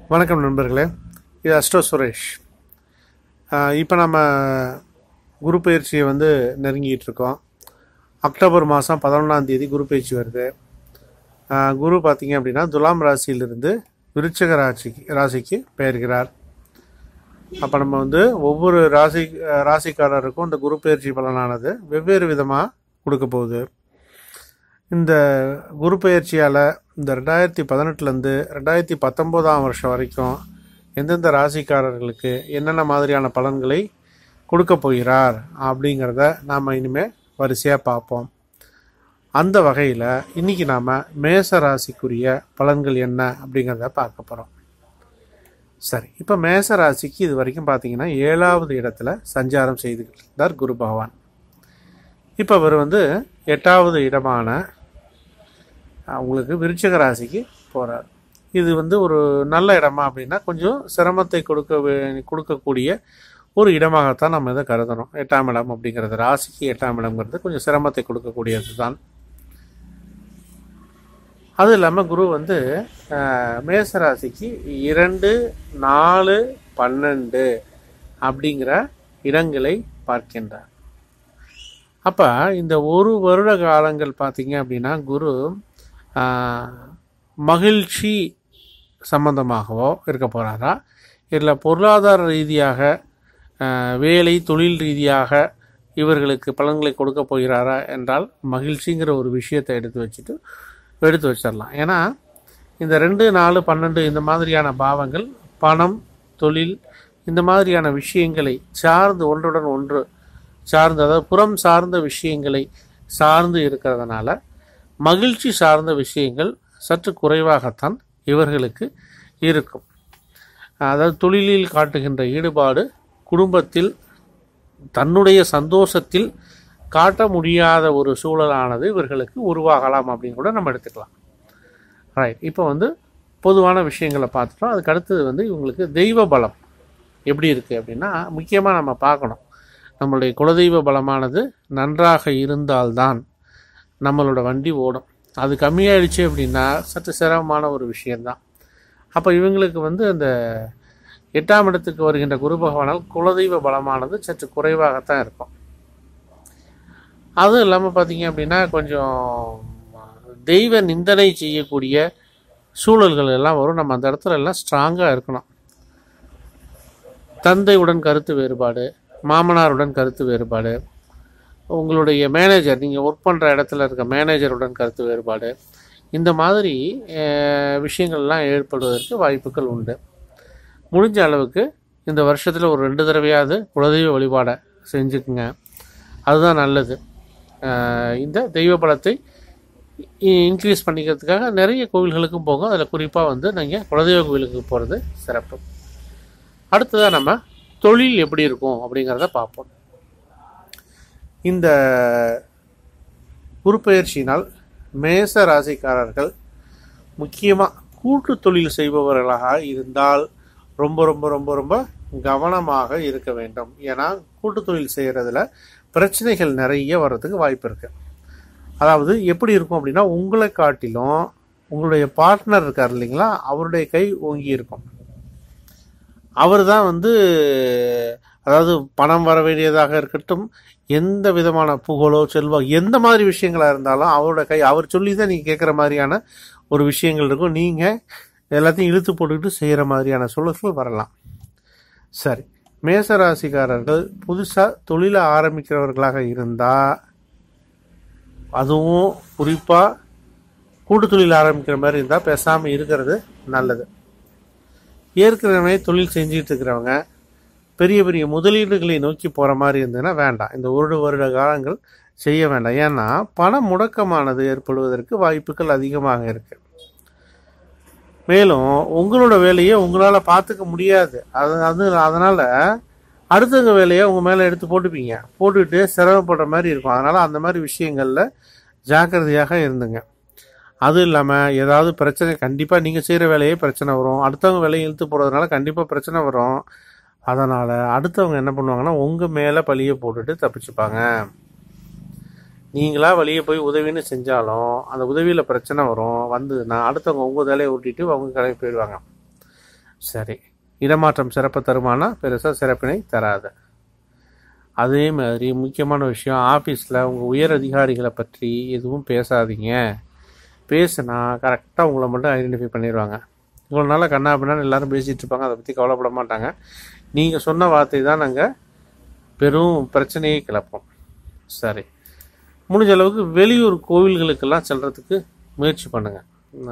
வணக்கம் நண்பர்களே இது அஸ்டோ சுரேஷ் இப்போ நம்ம குரு பயிற்சியை வந்து நெருங்கிட்டு இருக்கோம் அக்டோபர் மாதம் பதினொன்றாம் தேதி குரு பயிற்சி வருது ஆஹ் குரு பார்த்தீங்க அப்படின்னா துலாம் ராசியிலிருந்து விருச்சக ராசிக்கு ராசிக்கு பெயர்கிறார் அப்போ நம்ம வந்து ஒவ்வொரு ராசி ஆஹ் ராசிக்காரருக்கும் இந்த குரு பயிற்சி பலனானது வெவ்வேறு விதமாக கொடுக்க போகுது இந்த குரு பயிற்சியால் இந்த ரெண்டாயிரத்தி பதினெட்டுலேருந்து ரெண்டாயிரத்தி பத்தொம்போதாம் வருஷம் வரைக்கும் எந்தெந்த ராசிக்காரர்களுக்கு என்னென்ன மாதிரியான பலன்களை கொடுக்க போகிறார் அப்படிங்கிறத நாம் இனிமேல் வரிசையாக பார்ப்போம் அந்த வகையில் இன்றைக்கி நாம் மேச ராசிக்குரிய பலன்கள் என்ன அப்படிங்கிறத பார்க்க போகிறோம் சரி இப்போ மேச ராசிக்கு இது வரைக்கும் பார்த்தீங்கன்னா ஏழாவது இடத்துல சஞ்சாரம் செய்துகிட்டார் குரு பகவான் இப்போ அவர் வந்து எட்டாவது இடமான அஹ், உங்களுக்கு விருச்சிக ராசிக்கு போகிறார் இது வந்து ஒரு நல்ல இடமா அப்படின்னா கொஞ்சம் சிரமத்தை கொடுக்க வே- கொடுக்கக்கூடிய ஒரு இடமாகத்தான் நம்ம இதை கருதணும் எட்டாம் இடம் அப்படிங்கிறது ராசிக்கு எட்டாம் இடம்ங்கிறது கொஞ்சம் சிரமத்தை கொடுக்கக்கூடியது தான் அது இல்லாமல் குரு வந்து அஹ், மேச ராசிக்கு இரண்டு நாலு பன்னெண்டு அப்படிங்கிற இடங்களை பார்க்கின்றார் அப்போ இந்த ஒரு வருட காலங்கள் பார்த்தீங்க அப்படின்னா குரு ஆஹ், மகிழ்ச்சி சம்பந்தமாகவோ இருக்க போகிறாரா இல்லை பொருளாதார ரீதியாக ஆஹ், வேலை தொழில் ரீதியாக இவர்களுக்கு பலன்களை கொடுக்க போகிறாரா என்றால் மகிழ்ச்சிங்கிற ஒரு விஷயத்தை எடுத்து வச்சுட்டு எடுத்து வச்சிடலாம் ஏன்னா இந்த ரெண்டு நாலு பன்னெண்டு இந்த மாதிரியான பாவங்கள் பணம் தொழில் இந்த மாதிரியான விஷயங்களை சார்ந்து ஒன்றுடன் ஒன்று சார்ந்து அதாவது புறம் சார்ந்த விஷயங்களை சார்ந்து இருக்கிறதுனால மகிழ்ச்சி சார்ந்த விஷயங்கள் சற்று குறைவாகத்தான் இவர்களுக்கு இருக்கும் அதாவது தொழிலில் காட்டுகின்ற ஈடுபாடு குடும்பத்தில் தன்னுடைய சந்தோஷத்தில் காட்ட முடியாத ஒரு சூழலானது இவர்களுக்கு உருவாகலாம் அப்படின்னு கூட நம்ம எடுத்துக்கலாம் ரைட் இப்போ வந்து பொதுவான விஷயங்களை பார்த்துட்டோம் அதுக்கு அடுத்தது வந்து இவங்களுக்கு தெய்வ பலம் எப்படி இருக்குது அப்படின்னா முக்கியமாக நம்ம பார்க்கணும் நம்மளுடைய குலதெய்வ பலமானது நன்றாக இருந்தால்தான் நம்மளோட வண்டி ஓடும் அது கம்மியாயிடுச்சு அப்படின்னா சற்று சிரமமான ஒரு விஷயந்தான் அப்போ இவங்களுக்கு வந்து அந்த எட்டாம் இடத்துக்கு வருகின்ற குரு பகவானால் குலதெய்வ பலமானது சற்று குறைவாகத்தான் இருக்கும் அதுவும் இல்லாமல் பார்த்தீங்க அப்படின்னா கொஞ்சம் தெய்வ நிந்தனை செய்யக்கூடிய சூழல்கள் எல்லாம் வரும் நம்ம அந்த இடத்துல எல்லாம் ஸ்ட்ராங்காக இருக்கணும் தந்தையுடன் கருத்து வேறுபாடு மாமனாருடன் கருத்து வேறுபாடு உங்களுடைய மேனேஜர் நீங்கள் ஒர்க் பண்ணுற இடத்துல இருக்க மேனேஜருடன் கருத்து வேறுபாடு இந்த மாதிரி அஹ், விஷயங்கள்லாம் ஏற்படுவதற்கு வாய்ப்புகள் உண்டு முடிஞ்ச அளவுக்கு இந்த வருஷத்தில் ஒரு ரெண்டு தடவையாவது குலதெய்வ வழிபாடை செஞ்சுக்குங்க அதுதான் நல்லது அஹ், இந்த தெய்வ பலத்தை இன்க்ரீஸ் பண்ணிக்கிறதுக்காக நிறைய கோவில்களுக்கும் போகும் அதில் குறிப்பாக வந்து நீங்கள் குலதெய்வ கோவிலுக்கு போகிறது சிறப்பு அடுத்ததாக நம்ம தொழில் எப்படி இருக்கும் அப்படிங்கிறத பார்ப்போம் இந்த குருப்பெயர்ச்சியினால் மேச ராசிக்காரர்கள் முக்கியமாக கூட்டு தொழில் செய்பவர்களாக இருந்தால் ரொம்ப ரொம்ப ரொம்ப ரொம்ப கவனமாக இருக்க வேண்டும் ஏன்னா கூட்டு தொழில் செய்கிறதுல பிரச்சனைகள் நிறைய வர்றதுக்கு வாய்ப்பு இருக்கு அதாவது எப்படி இருக்கும் அப்படின்னா உங்களை காட்டிலும் உங்களுடைய பார்ட்னர் இருக்கார் இல்லைங்களா அவருடைய கை ஓங்கி இருக்கும் அவர் தான் வந்து அதாவது பணம் வர வேண்டியதாக இருக்கட்டும் எந்த விதமான புகழோ செல்வம் எந்த மாதிரி விஷயங்களா இருந்தாலும் அவரோட கை அவர் சொல்லி தான் நீங்கள் கேட்குற மாதிரியான ஒரு விஷயங்கள் இருக்கும் நீங்கள் எல்லாத்தையும் இழுத்து போட்டுக்கிட்டு செய்கிற மாதிரியான சூழல்கள் வரலாம் சரி மேசராசிக்காரர்கள் புதுசாக தொழிலை ஆரம்பிக்கிறவர்களாக இருந்தால் அதுவும் குறிப்பாக கூட்டு தொழில் ஆரம்பிக்கிற மாதிரி இருந்தால் பேசாமல் இருக்கிறது நல்லது ஏற்கனவே தொழில் செஞ்சுட்டு இருக்கிறவங்க பெரிய பெரிய முதலீடுகளை நோக்கி போகிற மாதிரி இருந்ததுன்னா வேண்டாம் இந்த ஒரு வருட காலங்கள் செய்ய வேண்டாம் ஏன்னா பண முடக்கமானது ஏற்படுவதற்கு வாய்ப்புகள் அதிகமாக இருக்கு மேலும் உங்களோட வேலையை உங்களால் பார்த்துக்க முடியாது அது அது அதனால் அடுத்தவங்க வேலையை உங்கள் மேலே எடுத்து போட்டுப்பீங்க போட்டுக்கிட்டு சிரமப்படுற மாதிரி இருக்கும் அதனால் அந்த மாதிரி விஷயங்களில் ஜாக்கிரதையாக இருந்துங்க அதுவும் இல்லாமல் ஏதாவது பிரச்சனை கண்டிப்பாக நீங்கள் செய்கிற வேலையே பிரச்சனை வரும் அடுத்தவங்க வேலையை இழுத்து போகிறதுனால கண்டிப்பாக பிரச்சனை வரும் அதனால் அடுத்தவங்க என்ன பண்ணுவாங்கன்னா உங்கள் மேலே பழியை போட்டுட்டு தப்பிச்சுப்பாங்க நீங்களா வெளியே போய் உதவின்னு செஞ்சாலும் அந்த உதவியில் பிரச்சனை வரும் வந்ததுன்னா அடுத்தவங்க உங்கள் வேலையை ஓட்டிட்டு அவங்க கடைக்கு போயிடுவாங்க சரி இடமாற்றம் சிறப்பு தருமானா பெருசாக சிறப்பினை தராது அதே மாதிரி முக்கியமான விஷயம் ஆஃபீஸில் உங்கள் உயர் அதிகாரிகளை பற்றி எதுவும் பேசாதீங்க பேசுனா கரெக்டாக உங்களை மட்டும் ஐடென்டிஃபை பண்ணிடுவாங்க இவ்வளோ நாளாக கண்ணா பின்னான்னு எல்லாரும் பேசிகிட்டு இருப்பாங்க அதை பற்றி கவலைப்பட மாட்டாங்க நீங்கள் சொன்ன வார்த்தை தான் நாங்கள் பெரும் பிரச்சனையை கிளப்போம் சரி முடிஞ்ச அளவுக்கு வெளியூர் கோவில்களுக்கெல்லாம் செல்கிறதுக்கு முயற்சி பண்ணுங்கள்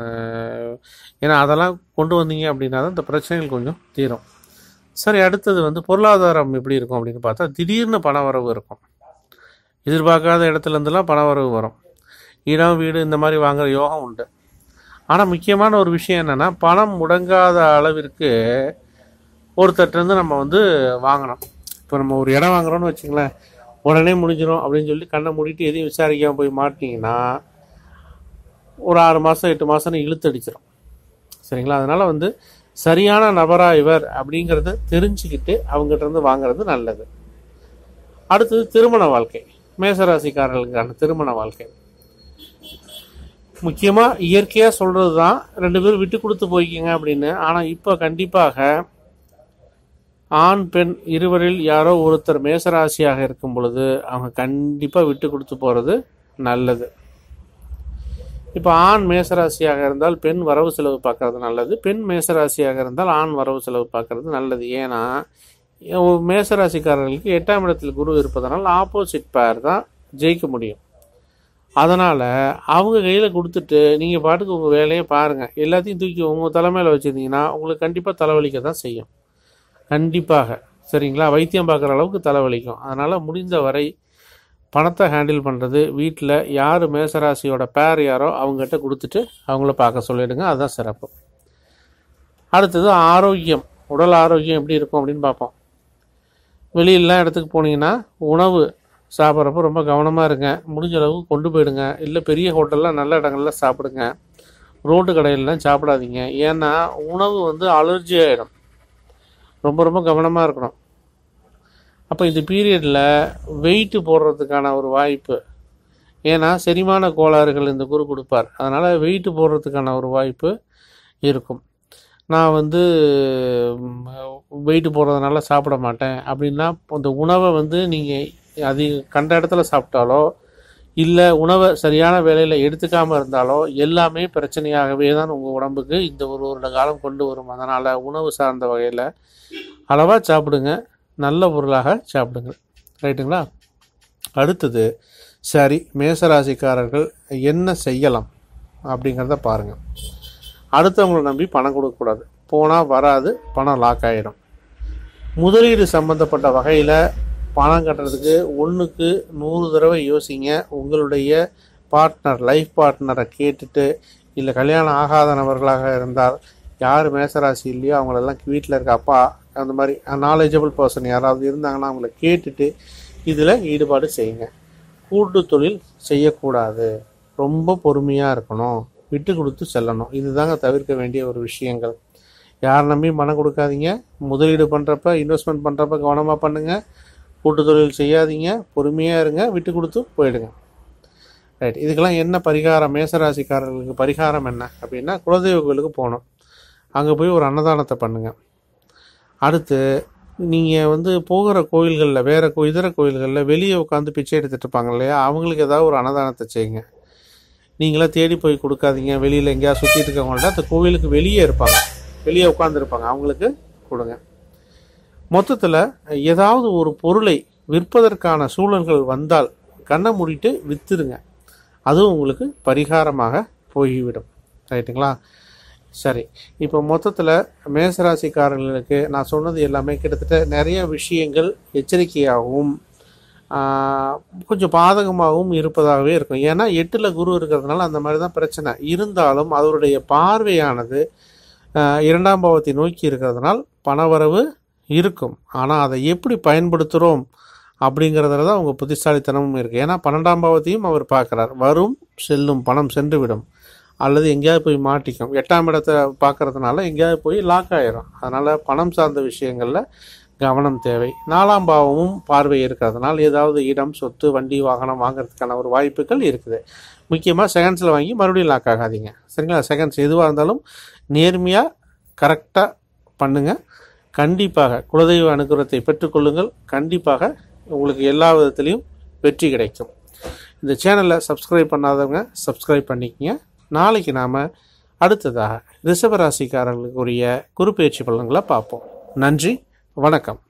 ஏன்னா அதெல்லாம் கொண்டு வந்தீங்க அப்படின்னா தான் இந்த பிரச்சனைகள் கொஞ்சம் தீரும் சரி அடுத்தது வந்து பொருளாதாரம் எப்படி இருக்கும் அப்படின்னு பார்த்தா திடீர்னு பண வரவு இருக்கும் எதிர்பார்க்காத இடத்துல இருந்துலாம் பண வரவு வரும் இடம் வீடு இந்த மாதிரி வாங்குற யோகம் உண்டு ஆனால் முக்கியமான ஒரு விஷயம் என்னென்னா பணம் முடங்காத அளவிற்கு ஒருத்தர்கிட்டருந்து நம்ம வந்து வாங்கணும் இப்போ நம்ம ஒரு இடம் வாங்குறோம்னு வச்சுங்களேன் உடனே முடிஞ்சிடும் அப்படின்னு சொல்லி கண்ணை மூடிட்டு எதையும் விசாரிக்காமல் போய் மாட்டினீங்கன்னா ஒரு ஆறு மாதம் எட்டு மாதம்னு இழுத்தடிச்சிடும் சரிங்களா அதனால் வந்து சரியான நபரா இவர் அப்படிங்கிறத தெரிஞ்சுக்கிட்டு அவங்ககிட்ட இருந்து வாங்குறது நல்லது அடுத்தது திருமண வாழ்க்கை மேசராசிக்காரர்களுக்கான திருமண வாழ்க்கை முக்கியமாக இயற்கையாக சொல்கிறது தான் ரெண்டு பேரும் விட்டு கொடுத்து போய்க்கிங்க அப்படின்னு ஆனால் இப்போ கண்டிப்பாக ஆண் பெண் இருவரில் யாரோ ஒருத்தர் மேசராசியாக இருக்கும் பொழுது அவங்க கண்டிப்பாக விட்டு கொடுத்து போகிறது நல்லது இப்போ ஆண் மேசராசியாக இருந்தால் பெண் வரவு செலவு பார்க்கறது நல்லது பெண் மேசராசியாக இருந்தால் ஆண் வரவு செலவு பார்க்கறது நல்லது ஏன்னா மேசராசிக்காரர்களுக்கு எட்டாம் இடத்தில் குரு இருப்பதனால் ஆப்போசிட் பேர் தான் ஜெயிக்க முடியும் அதனால் அவங்க கையில் கொடுத்துட்டு நீங்கள் பாட்டுக்கு உங்கள் வேலையை பாருங்கள் எல்லாத்தையும் தூக்கி உங்கள் தலைமையில் வச்சுருந்தீங்கன்னா உங்களுக்கு கண்டிப்பாக தலைவலிக்க தான் செய்யும் கண்டிப்பாக சரிங்களா வைத்தியம் பார்க்குற அளவுக்கு தலைவலிக்கும் அதனால் முடிந்த வரை பணத்தை ஹேண்டில் பண்ணுறது வீட்டில் யார் மேசராசியோட பேர் யாரோ அவங்ககிட்ட கொடுத்துட்டு அவங்கள பார்க்க சொல்லிவிடுங்க அதுதான் சிறப்பு அடுத்தது ஆரோக்கியம் உடல் ஆரோக்கியம் எப்படி இருக்கும் அப்படின்னு பார்ப்போம் வெளியிலலாம் இடத்துக்கு போனீங்கன்னா உணவு சாப்பிட்றப்ப ரொம்ப கவனமாக இருங்க முடிஞ்ச அளவுக்கு கொண்டு போயிடுங்க இல்லை பெரிய ஹோட்டலில் நல்ல இடங்கள்ல சாப்பிடுங்க ரோட்டு கடையிலலாம் சாப்பிடாதீங்க ஏன்னா உணவு வந்து அலர்ஜி ஆகிடும் ரொம்ப ரொம்ப கவனமாக இருக்கணும் அப்போ இந்த பீரியடில் வெயிட்டு போடுறதுக்கான ஒரு வாய்ப்பு ஏன்னா செரிமான கோளாறுகள் இந்த குரு கொடுப்பார் அதனால் வெயிட்டு போடுறதுக்கான ஒரு வாய்ப்பு இருக்கும் நான் வந்து வெயிட்டு போடுறதுனால சாப்பிட மாட்டேன் அப்படின்னா அந்த உணவை வந்து நீங்கள் அது கண்ட இடத்துல சாப்பிட்டாலோ இல்லை உணவை சரியான வேலையில் எடுத்துக்காமல் இருந்தாலோ எல்லாமே பிரச்சனையாகவே தான் உங்கள் உடம்புக்கு இந்த ஒரு வருட காலம் கொண்டு வரும் அதனால் உணவு சார்ந்த வகையில் அளவாக சாப்பிடுங்க நல்ல பொருளாக சாப்பிடுங்க ரைட்டுங்களா அடுத்தது சரி மேசராசிக்காரர்கள் என்ன செய்யலாம் அப்படிங்கிறத பாருங்கள் அடுத்தவங்களை நம்பி பணம் கொடுக்கக்கூடாது போனால் வராது பணம் லாக் ஆகிடும் முதலீடு சம்பந்தப்பட்ட வகையில் பணம் கட்டுறதுக்கு ஒன்றுக்கு நூறு தடவை யோசிங்க உங்களுடைய பார்ட்னர் லைஃப் பார்ட்னரை கேட்டுட்டு இல்லை கல்யாணம் ஆகாத நபர்களாக இருந்தால் யார் மேசராசி இல்லையோ அவங்களெல்லாம் வீட்டில் இருக்க அப்பா அந்த மாதிரி நாலேஜபிள் பர்சன் யாராவது இருந்தாங்கன்னா அவங்கள கேட்டுட்டு இதில் ஈடுபாடு செய்யுங்க கூட்டு தொழில் செய்யக்கூடாது ரொம்ப பொறுமையாக இருக்கணும் விட்டு கொடுத்து செல்லணும் இதுதாங்க தவிர்க்க வேண்டிய ஒரு விஷயங்கள் யார் நம்பி மனம் கொடுக்காதீங்க முதலீடு பண்ணுறப்ப இன்வெஸ்ட்மெண்ட் பண்ணுறப்ப கவனமாக பண்ணுங்கள் கூட்டு தொழில் செய்யாதீங்க பொறுமையாக இருங்க விட்டு கொடுத்து போயிடுங்க ரைட் இதுக்கெல்லாம் என்ன பரிகாரம் மேசராசிக்காரர்களுக்கு பரிகாரம் என்ன அப்படின்னா குலதெய்வ கோயிலுக்கு போகணும் அங்கே போய் ஒரு அன்னதானத்தை பண்ணுங்கள் அடுத்து நீங்கள் வந்து போகிற கோயில்களில் வேறு கோ இதர கோயில்களில் வெளியே உட்காந்து பிச்சை எடுத்துகிட்டு இருப்பாங்க இல்லையா அவங்களுக்கு ஏதாவது ஒரு அன்னதானத்தை செய்யுங்க நீங்களே தேடி போய் கொடுக்காதீங்க வெளியில் எங்கேயாவது சுற்றிட்டு இருக்கவங்கள்ட்ட அந்த கோவிலுக்கு வெளியே இருப்பாங்க வெளியே உட்காந்துருப்பாங்க அவங்களுக்கு கொடுங்க மொத்தத்தில் ஏதாவது ஒரு பொருளை விற்பதற்கான சூழல்கள் வந்தால் கண்ணை மூடிட்டு விற்றுருங்க அதுவும் உங்களுக்கு பரிகாரமாக போய்விடும் ரைட்டுங்களா சரி இப்போ மொத்தத்தில் மேசராசிக்காரர்களுக்கு நான் சொன்னது எல்லாமே கிட்டத்தட்ட நிறைய விஷயங்கள் எச்சரிக்கையாகவும் கொஞ்சம் பாதகமாகவும் இருப்பதாகவே இருக்கும் ஏன்னா எட்டில் குரு இருக்கிறதுனால அந்த மாதிரி தான் பிரச்சனை இருந்தாலும் அவருடைய பார்வையானது இரண்டாம் பாவத்தை நோக்கி இருக்கிறதுனால் பணவரவு இருக்கும் ஆனால் அதை எப்படி பயன்படுத்துகிறோம் அப்படிங்கிறதுல தான் அவங்க புத்திசாலித்தனமும் இருக்குது ஏன்னா பன்னெண்டாம் பாவத்தையும் அவர் பார்க்குறார் வரும் செல்லும் பணம் சென்று விடும் அல்லது எங்கேயாவது போய் மாட்டிக்கும் எட்டாம் இடத்தை பார்க்கறதுனால எங்கேயாவது போய் லாக் ஆயிரும் அதனால் பணம் சார்ந்த விஷயங்களில் கவனம் தேவை நாலாம் பாவமும் பார்வை இருக்கிறதுனால ஏதாவது இடம் சொத்து வண்டி வாகனம் வாங்குறதுக்கான ஒரு வாய்ப்புகள் இருக்குது முக்கியமாக செகண்ட்ஸில் வாங்கி மறுபடியும் லாக் ஆகாதீங்க சரிங்களா செகண்ட்ஸ் எதுவாக இருந்தாலும் நேர்மையாக கரெக்டாக பண்ணுங்கள் கண்டிப்பாக குலதெய்வ அனுகிரகத்தை பெற்றுக்கொள்ளுங்கள் கண்டிப்பாக உங்களுக்கு எல்லா விதத்துலேயும் வெற்றி கிடைக்கும் இந்த சேனலை சப்ஸ்கிரைப் பண்ணாதவங்க சப்ஸ்கிரைப் பண்ணிக்கங்க நாளைக்கு நாம் அடுத்ததாக ரிஷபராசிக்காரர்களுக்குரிய குறுப்பெயர்ச்சி பலன்களை பார்ப்போம் நன்றி வணக்கம்